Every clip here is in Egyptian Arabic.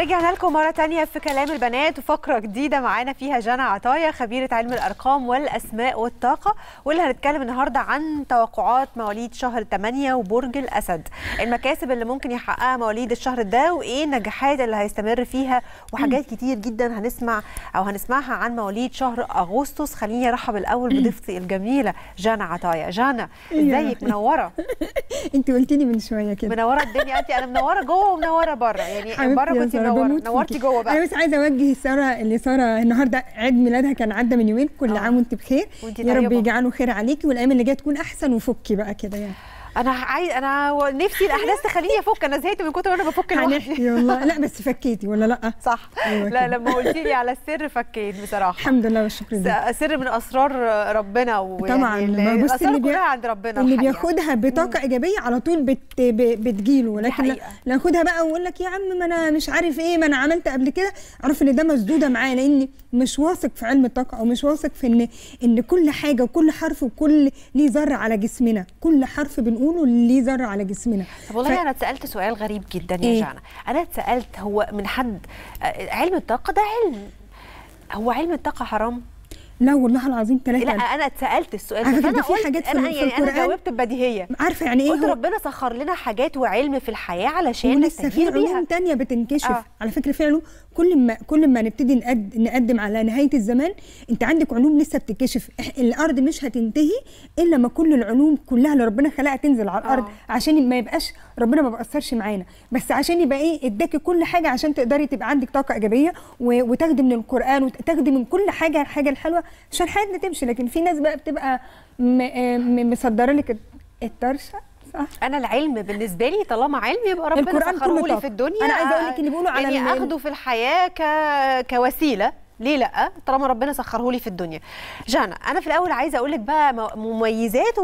ورجعنا لكم مرة تانية في كلام البنات وفقرة جديدة معانا فيها جنى عطايا خبيرة علم الأرقام والأسماء والطاقة واللي هنتكلم النهاردة عن توقعات مواليد شهر 8 وبرج الأسد المكاسب اللي ممكن يحققها مواليد الشهر ده وإيه النجاحات اللي هيستمر فيها وحاجات كتير جدا هنسمع أو هنسمعها عن مواليد شهر أغسطس خليني أرحب الأول بضيفتي الجميلة جنى عطايا جنى ازيك منورة انت قلتي لي من شويه كده منورة الدنيا أنت أنا منورة جوه ومنورة بره يعني حبيبتي بره يا كنت سارة، منورة بموت نورتي فيكي. جوه بقى انا بس عايزه اوجه ساره اللي ساره النهارده عيد ميلادها كان عدى من يومين كل آه. عام وانت بخير وانت يا رب طيبة. يجعله خير عليكي والايام اللي جايه تكون احسن وفكي بقى كده يعني انا عايز انا و- نفسي الاحداث تخليني افك انا زهقت من كتر ما انا بفك لوحدي هنحكي والله لا بس فكيتي ولا لا صح أيوة لا كده. لما قلت لي على السر فكيت بصراحه الحمد لله والشكر لله س- سر من اسرار ربنا ويعني طبعاً، ال- ما بص الاسرار اللي بي- كلها عند ربنا اللي الحقيقة. بياخدها بطاقه ايجابيه على طول بت ب- بتجيله لكن لا- حقيقة. لا ياخدها بقى ويقول لك يا عم ما انا مش عارف ايه ما انا عملت قبل كده اعرف ان ده مسدوده معاه لاني مش واثق في علم الطاقه او مش واثق في ان ان كل حاجه وكل حرف وكل ليه ذره على جسمنا كل حرف بنقوله ليه ذره على جسمنا طب والله ف- انا اتسالت سؤال غريب جدا يا إيه؟ جانا انا اتسالت هو من حد آه، علم الطاقه ده علم هو علم الطاقه حرام لا والله العظيم ثلاثه لا انا اتسالت السؤال على ده فكرة فانا ده في قلت حاجات في انا ال- في يعني انا القرآن جاوبت ببديهيه عارفه يعني ايه قلت هو ربنا سخر لنا حاجات وعلم في الحياه علشان ولسه في نستفيد بيها علوم تانية بتنكشف آه. آه. على فكره في علوم كل ما كل ما نبتدي نقد نقدم على نهايه الزمان انت عندك علوم لسه بتتكشف إح- الارض مش هتنتهي الا ما كل العلوم كلها اللي ربنا خلقها تنزل على الارض آه. عشان ما يبقاش ربنا ما بيأثرش معانا بس عشان يبقى ايه اداكي كل حاجه عشان تقدري تبقى عندك طاقه ايجابيه و- وتاخدي من القران وتاخدي من كل حاجه الحاجه الحلوه عشان حياتنا تمشي لكن في ناس بقى بتبقى م- آه م- مصدره لك الطرشه صح انا العلم بالنسبه لي طالما علم يبقى ربنا القرآن سخره كله لي طاقة. في الدنيا أنا عايزة أقول لك اللي بيقولوا على يعني ال- اخده في الحياه ك... كوسيله ليه لا طالما ربنا سخره لي في الدنيا جانا انا في الاول عايزه اقول لك بقى م- مميزات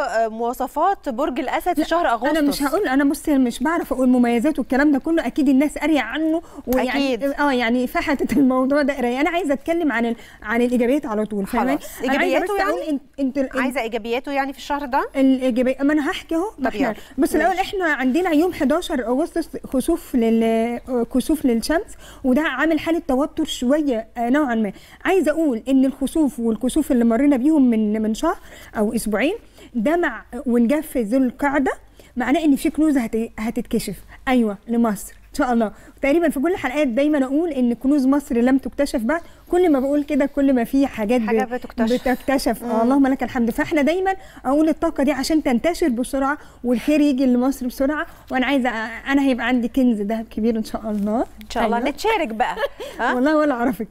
ومواصفات برج الاسد في شهر اغسطس انا مش هقول انا بصي مش بعرف اقول مميزات والكلام ده كله اكيد الناس قاريه عنه ويعني أكيد. اه يعني فحتت الموضوع ده قرايه انا عايزه اتكلم عن ال... عن الايجابيات على طول فاهماني خلاص. أنا عايزة إيجابياته بس أقول يعني؟ انت انت عايزه ايجابياته يعني في الشهر ده الايجابيه ما انا هحكي اهو ما طب احنا يلا. بس الاول ماشي. احنا عندنا يوم 11 اغسطس خسوف لل كسوف للشمس وده عامل حاله توتر شويه آه، نوعا ما عايزه اقول ان الخسوف والكسوف اللي مرينا بيهم من من شهر او اسبوعين ده مع ونجاف في ذو القعده معناه ان في كنوز هت- هتتكشف ايوه لمصر ان شاء الله تقريبا في كل الحلقات دايما اقول ان كنوز مصر لم تكتشف بعد كل ما بقول كده كل ما في حاجات ب- حاجات بتكتشف. بتكتشف آه اللهم لك الحمد فاحنا دايما اقول الطاقه دي عشان تنتشر بسرعه والخير يجي لمصر بسرعه وانا عايزه أ- انا هيبقى عندي كنز ذهب كبير ان شاء الله ان شاء الله أيوة. نتشارك بقى ها والله ولا اعرفك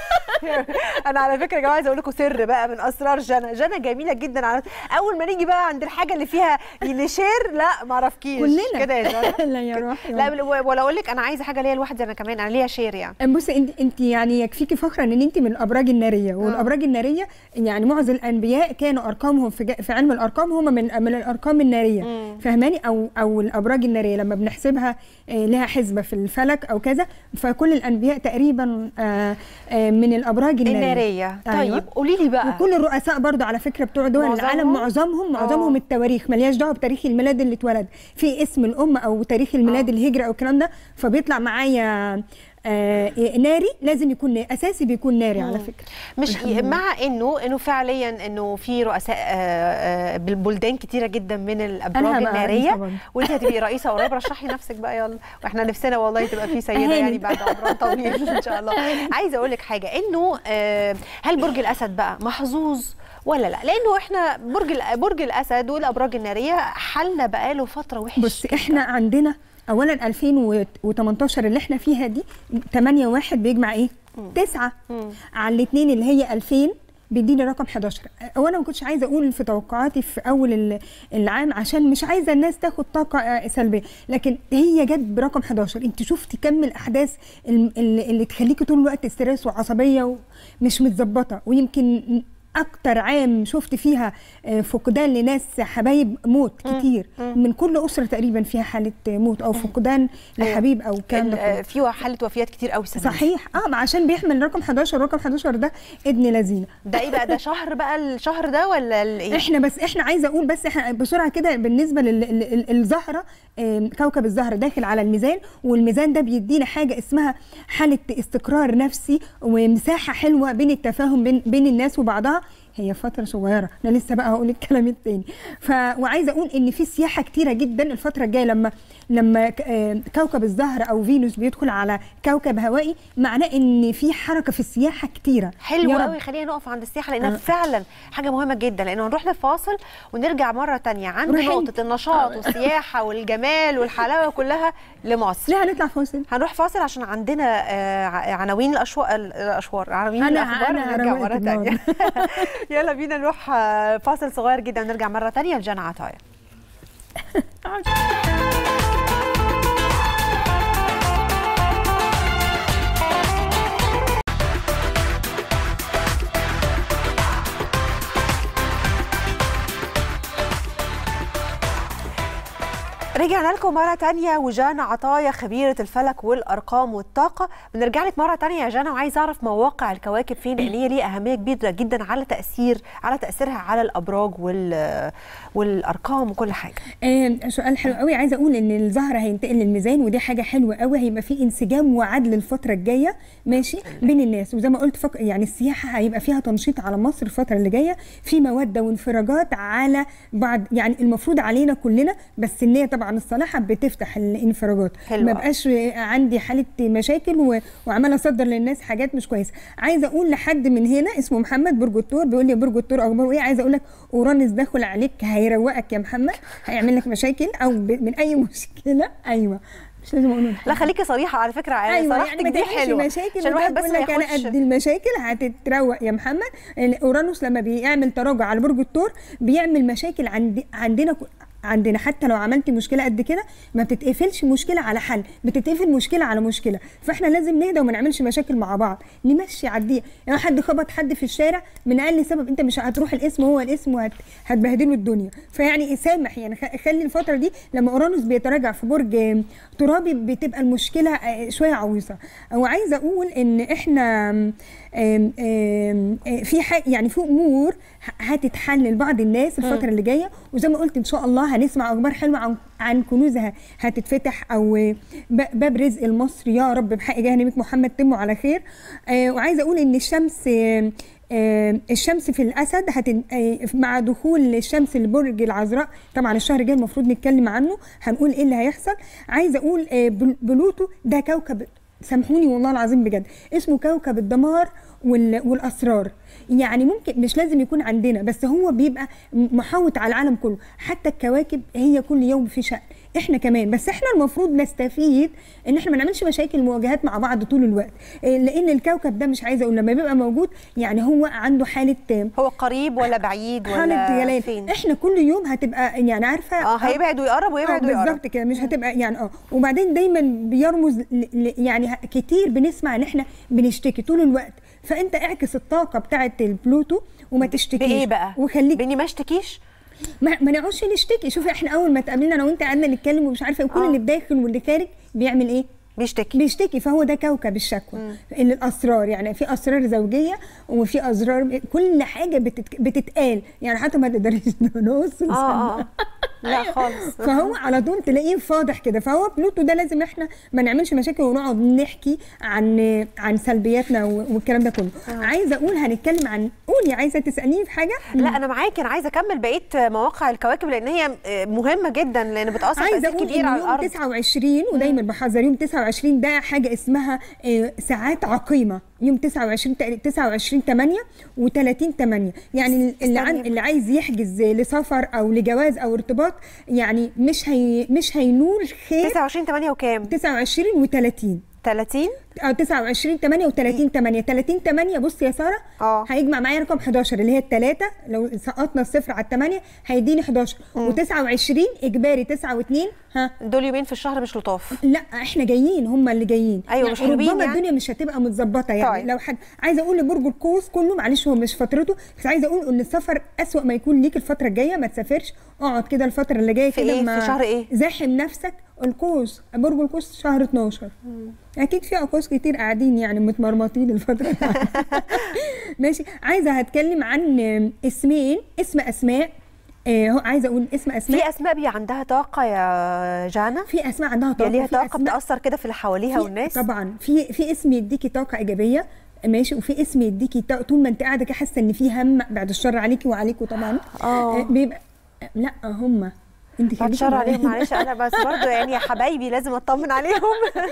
انا على فكره يا جماعه عايزه اقول لكم سر بقى من اسرار جنى جنى جميله جدا على اول ما نيجي بقى عند الحاجه اللي فيها نشير لا ما اعرفكيش كلنا كده يا جنى لا يا روحي لا بل- ولا اقول لك انا عايزه حاجه ليا لوحدي انا كمان انا ليا شير يعني بصي انت انت يعني يكفيكي فخرا ان انت من الابراج الناريه والابراج الناريه يعني معظم الانبياء كانوا ارقامهم في, ج- في علم الارقام هم من من الارقام الناريه فاهماني او او الابراج الناريه لما بنحسبها آه، لها حسبه في الفلك او كذا فكل الانبياء تقريبا آه، آه، من الابراج الناريه الناريه أيوة. طيب قولي لي بقى وكل الرؤساء برضو على فكره بتوع دول معظمهم؟ العالم معظمهم معظمهم آه. التواريخ ملياش دعوه بتاريخ الميلاد اللي اتولد في اسم الام او تاريخ الميلاد آه. الهجري او الكلام ده فبيطلع معايا آه ناري لازم يكون ناري. اساسي بيكون ناري على فكره مش الحمد لله. مع انه انه فعليا انه في رؤساء آه، آه، بالبلدان كتيره جدا من الابراج أنا هبقى الناريه رئيسة برضه. وانت هتبقي رئيسه قريب رشحي نفسك بقى يلا واحنا نفسنا والله تبقى في سيده أهاني. يعني بعد عمر طويل ان شاء الله عايزه اقول لك حاجه انه آه، هل برج الاسد بقى محظوظ ولا لا لانه احنا برج الأ- برج الاسد والابراج الناريه حالنا بقاله فتره وحش بص احنا عندنا اولا 2018 اللي احنا فيها دي 8 واحد بيجمع ايه 9 على الاثنين اللي هي 2000 بيديني رقم 11 وانا ما كنتش عايزه اقول في توقعاتي في اول ال- العام عشان مش عايزه الناس تاخد طاقه آه، سلبيه لكن هي جت برقم 11 انت شفتي كم الاحداث الم- اللي, اللي تخليكي طول الوقت ستريس وعصبيه ومش متظبطه ويمكن اكتر عام شفت فيها آه، فقدان لناس حبايب موت كتير من كل اسره تقريبا فيها حاله موت او فقدان لحبيب او الكلام ده ال- كله. في حاله وفيات كتير قوي السنه دي. صحيح اه ما عشان بيحمل رقم 11 رقم 11 ده ابن لذينه ده ايه بقى ده شهر بقى الشهر ده ولا ال- ايه احنا بس احنا عايزه اقول بس احنا بسرعه كده بالنسبه للزهره كوكب الزهره داخل على الميزان والميزان ده بيدينا حاجه اسمها حاله استقرار نفسي ومساحه حلوه بين التفاهم بين بين الناس وبعضها هي فترة صغيرة، أنا لسه بقى هقول الكلام التاني. ف وعايزة أقول إن في سياحة كتيرة جدا الفترة الجاية لما لما ك- آه، كوكب الزهر أو فينوس بيدخل على كوكب هوائي معناه إن في حركة في السياحة كتيرة. حلو يا رب. قوي خلينا نقف عند السياحه لانها فعلا حاجه مهمه جدا لانه هنروح للفاصل ونرجع مره تانية عند روحي. نقطه النشاط والسياحه والجمال والحلاوه كلها لمصر ليه هنطلع فاصل؟ هنروح فاصل عشان عندنا آه، ع- عناوين الاشواق الاشوار عناوين أنا- الاخبار أنا ونرجع هروقك مره النهاردة. تانية يلا بينا نروح آه، فاصل صغير جدا ونرجع مره تانية لجانا عطايا رجعنا لكم مرة تانية وجانا عطايا خبيرة الفلك والأرقام والطاقة بنرجع لك مرة تانية يا جانا وعايز أعرف مواقع الكواكب فين لأن هي ليه أهمية كبيرة جدا على تأثير على تأثيرها على الأبراج وال والأرقام وكل حاجة آه سؤال حلو قوي عايزه اقول ان الزهر هينتقل للميزان ودي حاجه حلوه قوي هيبقى في انسجام وعدل الفتره الجايه ماشي بين الناس وزي ما قلت فك... يعني السياحه هيبقى فيها تنشيط على مصر الفتره اللي جايه في موده وانفراجات على بعض يعني المفروض علينا كلنا بس النيه طبعا الصالحه بتفتح الانفراجات حلو ما أوي. بقاش عندي حاله مشاكل و... وعماله اصدر للناس حاجات مش كويسه عايزه اقول لحد من هنا اسمه محمد برج الثور بيقول لي برج الثور اخباره ايه عايزه اقول لك اورانوس داخل عليك هيروقك يا محمد هيعمل لك مشاكل او ب... من اي مشكله ايوه مش لازم اقول لا خليكي صريحة على فكرة يعني ايوه صراحتك يعني ما دي تعملش حلوة مشاكل عشان الواحد بس بس ما لك انا ياخدش قد المشاكل هتتروق يا محمد لأن اورانوس لما بيعمل تراجع على برج الثور بيعمل مشاكل عند عندنا ك- عندنا حتى لو عملتي مشكله قد كده ما بتتقفلش مشكله على حل بتتقفل مشكله على مشكله فاحنا لازم نهدى وما نعملش مشاكل مع بعض نمشي عديها يعني حد خبط حد في الشارع من اقل سبب انت مش هتروح الاسم هو الاسم وهتبهدله الدنيا فيعني سامح يعني خ- خلي الفتره دي لما اورانوس بيتراجع في برج آم، ترابي بتبقى المشكله آه، شويه عويصه وعايزه اقول ان احنا آم، آم، آم، آه، في حاجه يعني في امور ه- هتتحل لبعض الناس الفتره اللي جايه وزي ما قلت ان شاء الله هنسمع اخبار حلوه عن عن كنوزها هتتفتح او آه، ب- باب رزق المصري يا رب بحق جاه نبيك محمد تمه على خير آه، وعايزه اقول ان الشمس آه، آه، الشمس في الاسد هتن... آه، مع دخول الشمس لبرج العذراء طبعا الشهر الجاي المفروض نتكلم عنه هنقول ايه اللي هيحصل عايزه اقول آه، بل- بلوتو ده كوكب سامحوني والله العظيم بجد اسمه كوكب الدمار وال... والاسرار يعني ممكن مش لازم يكون عندنا بس هو بيبقى محاوط على العالم كله حتى الكواكب هي كل يوم في شأن احنا كمان بس احنا المفروض نستفيد ان احنا ما نعملش مشاكل مواجهات مع بعض طول الوقت إيه، لان الكوكب ده مش عايزه اقول لما بيبقى موجود يعني هو عنده حاله هو قريب ولا بعيد حاله ولا جلال فين احنا كل يوم هتبقى يعني عارفه اه هيبعد ويقرب ويبعد آه، ويقرب بالظبط كده مش هتبقى يعني اه وبعدين دايما بيرمز ل... ل... يعني ه- كتير بنسمع ان احنا بنشتكي طول الوقت فانت اعكس الطاقه بتاعه البلوتو وما تشتكيش بايه بقى وخليك باني ما اشتكيش ما, ما نقعدش نشتكي شوفي احنا اول ما اتقابلنا انا وانت قعدنا نتكلم ومش عارفه وكل آه. اللي بداخل واللي خارج بيعمل ايه بيشتكي بيشتكي فهو ده كوكب الشكوى اللي الاسرار يعني في اسرار زوجيه وفي اسرار كل حاجه بتت... بتتقال يعني حتى ما تقدريش نص اه اه لا خالص فهو على طول تلاقيه فاضح كده فهو بلوتو ده لازم احنا ما نعملش مشاكل ونقعد نحكي عن عن سلبياتنا و- والكلام ده كله عايزه اقول هنتكلم عن قولي عايزه تساليني في حاجه لا انا معاكي انا عايزه اكمل بقيه مواقع الكواكب لان هي مهمه جدا لان بتاثر عايزه تاثير اقول كبير ان على يوم الارض 29 ودايما بحذر يوم 29 ده حاجه اسمها آه، ساعات عقيمه يوم 29 تق- 29 8 و30 8 يعني اللي عن استني. اللي عايز يحجز لسفر او لجواز او ارتباط يعني مش هي مش هينول خير 29 8 وكام 29 و30 30 اه 29 8 و30 8 30 8 بص يا ساره اه. هيجمع معايا رقم 11 اللي هي الثلاثه لو سقطنا الصفر على الثمانيه هيديني 11 و29 اجباري 9 و2 ها دول يومين في الشهر مش لطاف لا احنا جايين هم اللي جايين أيوة، مش حلوين ربما يعني؟ الدنيا مش هتبقى متظبطه يعني طيب. لو حد عايزه اقول لبرج القوس كله معلش هو مش فترته بس عايزه اقول ان السفر اسوأ ما يكون ليك الفتره الجايه ما تسافرش اقعد كده الفتره اللي جايه في كده إيه؟ ما- في شهر إيه؟ زاحم نفسك القوس برج القوس شهر 12 اكيد في عقوس كتير قاعدين يعني متمرمطين الفتره ماشي عايزه هتكلم عن اسمين اسم اسماء آه، هو عايزه اقول اسم اسماء في اسماء بي عندها طاقه يا جانا في اسماء عندها طاقه يعني ليها في طاقه أسماء بتاثر كده في اللي حواليها في- والناس طبعا في في اسم يديكي طاقه ايجابيه ماشي وفي اسم يديكي طاقة طول ما انت قاعده كده حاسه ان في هم بعد الشر عليكي وعليكم طبعا آه. بيبقى لا هم انت بعد خليكي شر معايا. عليهم معلش انا بس برضو يعني يا حبايبي لازم اطمن عليهم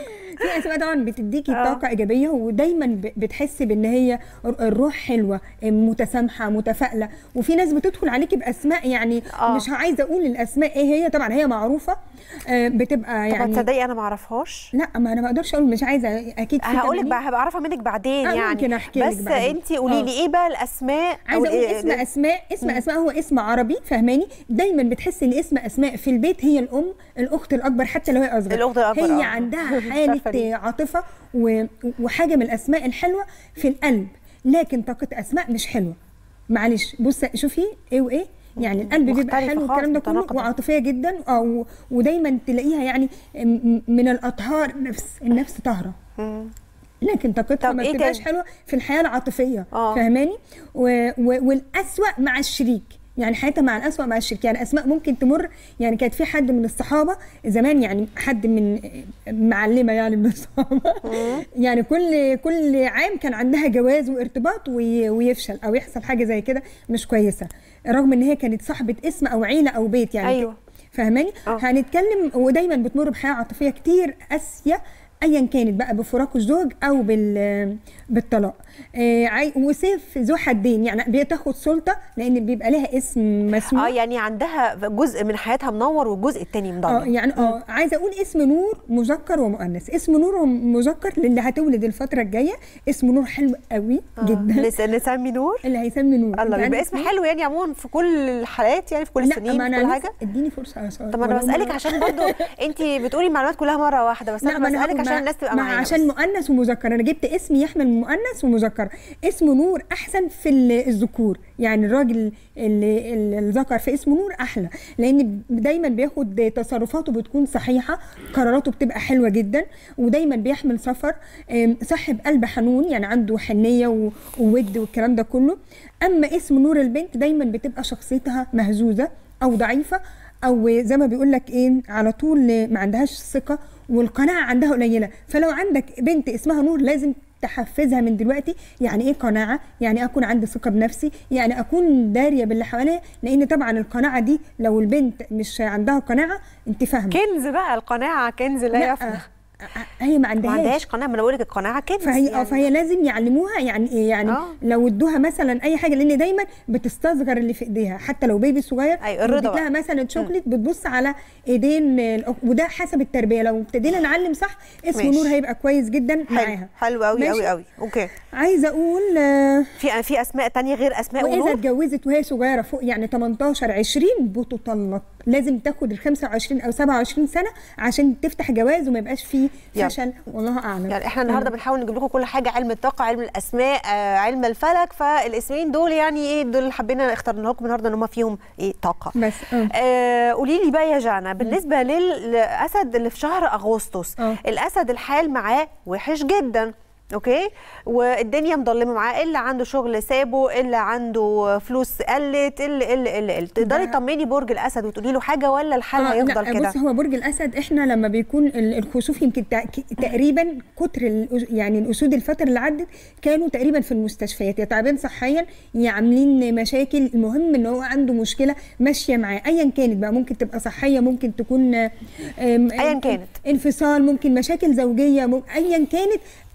في اسماء طبعا بتديكي آه. طاقه ايجابيه ودايما ب- بتحسي بان هي الروح حلوه متسامحه متفائله وفي ناس بتدخل عليكي باسماء يعني آه. مش عايزه اقول الاسماء ايه هي طبعا هي معروفه آه، بتبقى طب يعني تصدقي انا ما اعرفهاش لا ما انا ما اقدرش اقول مش عايزه اكيد في هقول لك 80 بقى هبقى اعرفها منك بعدين آه، يعني ممكن أحكي لك بس بعدين. انت قولي لي آه. ايه بقى الاسماء أو عايزه اقول إيه- اسم اسماء اسم اسماء هو اسم عربي فهماني دايما بتحسي ان اسم اسماء في البيت هي الام الاخت الاكبر حتى لو هي اصغر الأخت الأكبر، هي آه. عندها مش عارفة ليه. حاله عاطفه و- وحاجه من الاسماء الحلوه في القلب لكن طاقه اسماء مش حلوه معلش بص شوفي ايه وايه يعني القلب بيبقى مختلفة حلو خالص، والكلام ده كله متناقضة. وعاطفيه جدا اه و- ودايما تلاقيها يعني م- من الاطهار نفس النفس طاهره مم. لكن طاقتها طب ما إيه بتبقاش تاني؟ حلوه في الحياه العاطفيه آه. فاهماني و... و... والاسوا مع الشريك يعني حياتها مع الاسوا مع الشريك يعني اسماء ممكن تمر يعني كانت في حد من الصحابه زمان يعني حد من معلمه يعني من الصحابه يعني كل كل عام كان عندها جواز وارتباط وي... ويفشل او يحصل حاجه زي كده مش كويسه رغم ان هي كانت صاحبه اسم او عيله او بيت يعني أيوة. فاهماني آه. هنتكلم ودايما بتمر بحياه عاطفيه كتير قاسيه ايا كانت بقى بفراق الزوج او بال بالطلاق آه عاي- وسيف ذو حدين يعني بتاخد سلطه لان بيبقى لها اسم اه مسموع يعني عندها جزء من حياتها منور والجزء التاني اه مضلم يعني اه عايزه اقول اسم نور مذكر ومؤنث اسم نور مذكر للي هتولد الفتره الجايه اسم نور حلو قوي آه. جدا لس- نسمي نور اللي هيسمي نور الله أنت بيبقى عندك اسم نور؟ حلو يعني عموما في كل الحالات يعني في كل لا السنين ما في انا كل لسه- حاجه اديني فرصه يا ساره طب ما انا ولو بسالك مرة. عشان برضو انت بتقولي المعلومات كلها مره واحده بس انا ما أنا بسالك هقول عشان مع- الناس تبقى مع معايا عشان بس. مؤنث ومذكر انا جبت اسم يحمل مؤنث ومذكر اسم نور احسن في ال- الذكور يعني الراجل اللي اللي الذكر في اسمه نور احلى لان دايما بياخد تصرفاته بتكون صحيحه قراراته بتبقى حلوه جدا ودايما بيحمل سفر أم، صاحب قلب حنون يعني عنده حنيه و- وود والكلام ده كله اما اسم نور البنت دايما بتبقى شخصيتها مهزوزه او ضعيفه او زي ما بيقول لك ايه على طول ما عندهاش ثقه والقناعه عندها قليله فلو عندك بنت اسمها نور لازم تحفزها من دلوقتي يعني ايه قناعه يعني اكون عندي ثقه بنفسي يعني اكون داريه باللي حواليا لان طبعا القناعه دي لو البنت مش عندها قناعه انت فاهمه كنز بقى القناعه كنز لا لا يفنى هي ما ما عندهاش عندهاش قناعه ما انا بقول لك القناعه كنز فهي اه يعني. فهي لازم يعلموها يعني ايه يعني آه. لو ادوها مثلا اي حاجه لان دايما بتستصغر اللي في ايديها حتى لو بيبي صغير أيوة، الرضا اديت لها بقى. مثلا شوكليت بتبص على ايدين الأخ- وده حسب التربيه لو ابتدينا نعلم صح اسم ماشي. نور هيبقى كويس جدا حلو معاها حلو قوي ماشي؟ قوي قوي اوكي عايزه اقول آه، في في اسماء تانية غير اسماء واذا ونور اتجوزت وهي صغيره فوق يعني 18 20 بتطلق لازم تاخد ال 25 او 27 سنه عشان تفتح جواز وما يبقاش فيه يلا. فشل والله اعلم يعني احنا النهارده بنحاول نجيب لكم كل حاجه علم الطاقه علم الاسماء آه، علم الفلك فالاسمين دول يعني ايه دول اللي حبينا اخترنا لكم النهارده ان هم فيهم ايه طاقه بس اه آه قولي لي بقى يا جانا بالنسبه للاسد اللي في شهر اغسطس آه. الاسد الحال معاه وحش جدا اوكي والدنيا مضلمه معاه اللي عنده شغل سابه اللي عنده فلوس قلت اللي اللي اللي, اللي. تقدري ده- تطمني برج الاسد وتقولي له حاجه ولا الحال آه، هيفضل لا كده بص هو برج الاسد احنا لما بيكون ال- الخسوف يمكن تق- تقريبا كتر الأس- يعني الاسود الفتره اللي عدت كانوا تقريبا في المستشفيات يا تعبان صحيا يا عاملين مشاكل المهم ان هو عنده مشكله ماشيه معاه ايا كانت بقى ممكن تبقى صحيه ممكن تكون آم، أياً كانت. انفصال ممكن مشاكل زوجيه ممكن ايا كانت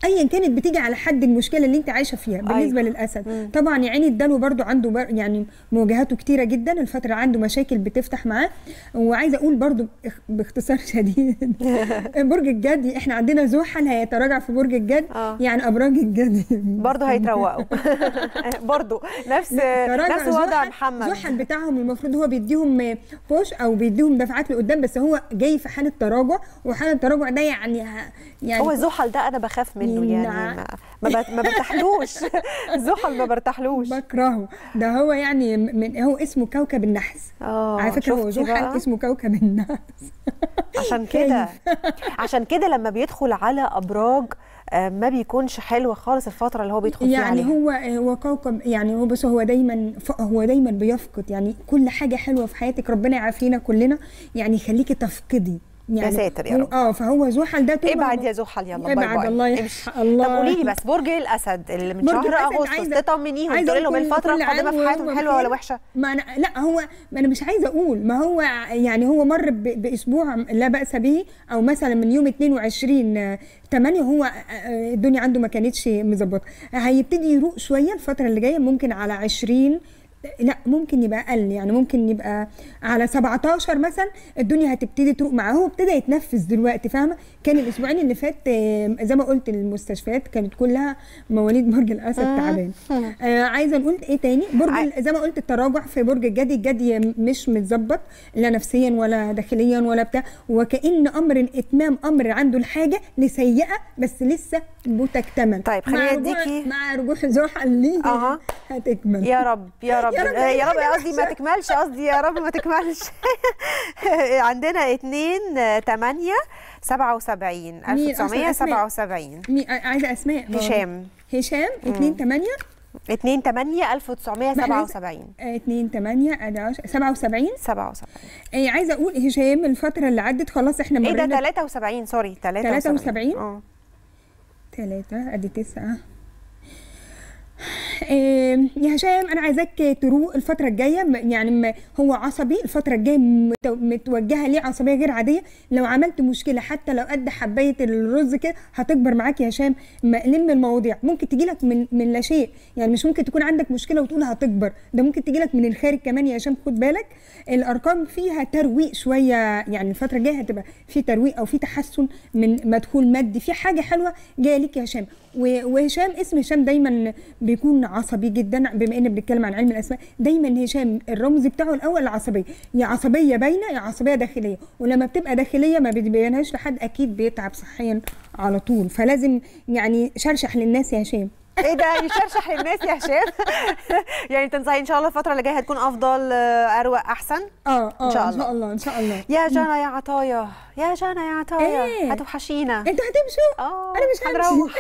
ايا كانت بتيجي على حد المشكله اللي انت عايشه فيها بالنسبه أيوة. للاسد مم. طبعا يا عيني الدلو برضو عنده بر يعني مواجهاته كتيره جدا الفتره عنده مشاكل بتفتح معاه وعايزه اقول برضو باخ- باختصار شديد برج الجدي احنا عندنا زحل هيتراجع في برج الجد آه. يعني ابراج الجدي برضه هيتروقوا برضه نفس تراجع نفس وضع زحل- محمد زحل بتاعهم المفروض هو بيديهم بوش او بيديهم دفعات لقدام بس هو جاي في حاله تراجع وحاله التراجع ده يعني ه- يعني هو زحل ده انا بخاف منه يعني نعم. ما ما, بت- ما برتاحلوش زحل ما برتاحلوش بكرهه ده هو يعني من هو اسمه كوكب النحس اه على فكره هو شفتي زحل بقى؟ اسمه كوكب النحس عشان كده عشان كده لما بيدخل على ابراج آه، ما بيكونش حلو خالص الفتره اللي هو بيدخل فيها يعني عليها هو هو كوكب يعني هو بس هو دايما ف- هو دايما بيفقد يعني كل حاجه حلوه في حياتك ربنا يعافينا كلنا يعني يخليكي تفقدي يعني ساتر يا هو- رب. اه فهو زحل ده طول ما ابعد هو- يا زحل يلا باي ابعد باي الله يح- امشي. الله طب قولي لي بس برج الاسد اللي من برج شهر الأسد اغسطس عايزة- تطمنيهم عايزة تقولي لهم أقول كل- الفتره كل القادمه عام في حياتهم وهم حلوه ولا بخير. وحشه ما أنا لا هو ما انا مش عايزه اقول ما هو يعني هو مر ب- باسبوع لا باس به او مثلا من يوم 22 8 هو آه، الدنيا عنده ما كانتش مظبطه هيبتدي يروق شويه الفتره اللي جايه ممكن على 20 لا ممكن يبقى اقل يعني ممكن يبقى على 17 مثلا الدنيا هتبتدي تروق معاه هو ابتدى يتنفس دلوقتي فاهمه كان الاسبوعين اللي فات آه، زي ما قلت المستشفيات كانت كلها مواليد برج الاسد تعبان آه عايزه نقول ايه تاني برج عاي- ال- زي ما قلت التراجع في برج الجدي الجدي مش متظبط لا نفسيا ولا داخليا ولا بتاع وكأن امر اتمام امر عنده الحاجه لسيئه بس لسه بتكتمل طيب، مع خليني رجوع- أديكي- مع رجوع زحل ليه أها. هتكمل يا رب يا رب يا رب آه، أي يا رب حاجة قصدي ما وحشة. تكملش قصدي يا رب ما تكملش عندنا 2 8 77 مين أصلاً أسماء؟ 1977 مي عايزه اسماء هشام هشام 2 8 2 8 1977 2 8 11 77 77 إيه عايزه اقول هشام الفتره اللي عدت خلاص احنا ايه ده مرينا 73 سوري 73 73 اه ثلاثة ادي تسعة إيه يا هشام انا عايزاك تروق الفتره الجايه م- يعني م- هو عصبي الفتره الجايه مت- متوجهه ليه عصبيه غير عاديه لو عملت مشكله حتى لو قد حبايه الرز كده هتكبر معاك يا هشام م- لم المواضيع ممكن تجي لك من من لا شيء يعني مش ممكن تكون عندك مشكله وتقول هتكبر ده ممكن تجي لك من الخارج كمان يا هشام خد بالك الارقام فيها ترويق شويه يعني الفتره الجايه هتبقى في ترويق او في تحسن من مدخول مادي في حاجه حلوه جايه ليك يا هشام و- وهشام اسم هشام دايما بيكون عصبي جدا بما ان بنتكلم عن علم الاسماء دايما هشام الرمز بتاعه الاول العصبيه يا عصبيه باينه يا عصبيه داخليه ولما بتبقى داخليه ما بتبينهاش لحد اكيد بيتعب صحيا على طول فلازم يعني شرشح للناس يا هشام ايه ده يشرشح للناس يا هشام يعني تنصحي ان شاء الله الفتره اللي جايه هتكون افضل آه، اروق احسن اه اه إن شاء ان شاء الله ان شاء الله يا جنى يا عطايا يا جنى يا عطايا إيه؟ هتوحشينا انتوا هتمشوا اه انا مش همشي هنروح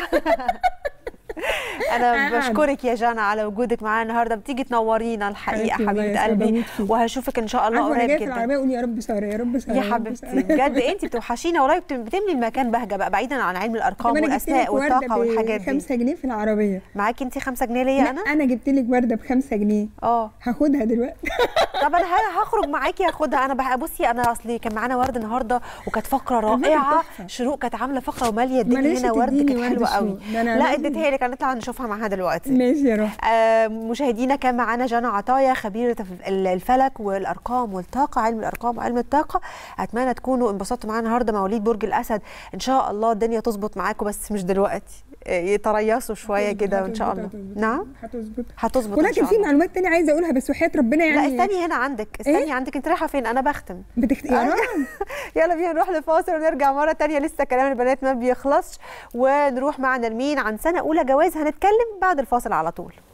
انا قاعدة. بشكرك يا جانا على وجودك معانا النهارده بتيجي تنورينا الحقيقه حبيبتي، والله حبيبه يا قلبي بموت فيك. وهشوفك ان شاء الله عارفه انا قريب جايه في جدا العربيه اقول يا رب ساره يا رب ساره يا رب حبيبتي سارة. بجد انت بتوحشينا والله بت- بتملي المكان بهجه بقى بعيدا عن علم الارقام طب انا جبت لك والاسماء ورده والطاقه والحاجات ب دي 5 جنيه في العربيه معاكي انت 5 جنيه ليا لا انا انا جبت لك ورده ب 5 جنيه اه هاخدها دلوقتي طب انا ه- هخرج معاكي هاخدها انا بقى بصي انا اصلي كان معانا ورد النهارده وكانت فقره الورد رائعه تحفة. شروق كانت عامله فقره وماليه الدنيا معلش هنا ورد تديني كانت ورد حلوه قوي شروق. ده أنا لا لازم- اديتها لك هنطلع نشوفها معاها دلوقتي ماشي يا روح آه، مشاهدينا كان معانا جانا عطايا خبيرة ال- الفلك والأرقام والطاقة علم الأرقام وعلم الطاقة أتمنى تكونوا انبسطتوا معانا النهاردة مواليد برج الأسد إن شاء الله الدنيا تظبط معاكم بس مش دلوقتي آه، يتريثوا شوية كده وإن شاء الله هتظبط- نعم هتظبط هتظبط إن ولكن شاء في الله معلومات تانية عايزه اقولها بس وحياه ربنا لا يعني استني هنا عندك استني عندك انت رايحه فين انا بختم بتخت... يا أيوة. رب يلا بينا نروح لفاصل ونرجع مره تانية لسه كلام البنات ما بيخلصش ونروح مع نرمين عن سنه اولى جواز هنتكلم بعد الفاصل على طول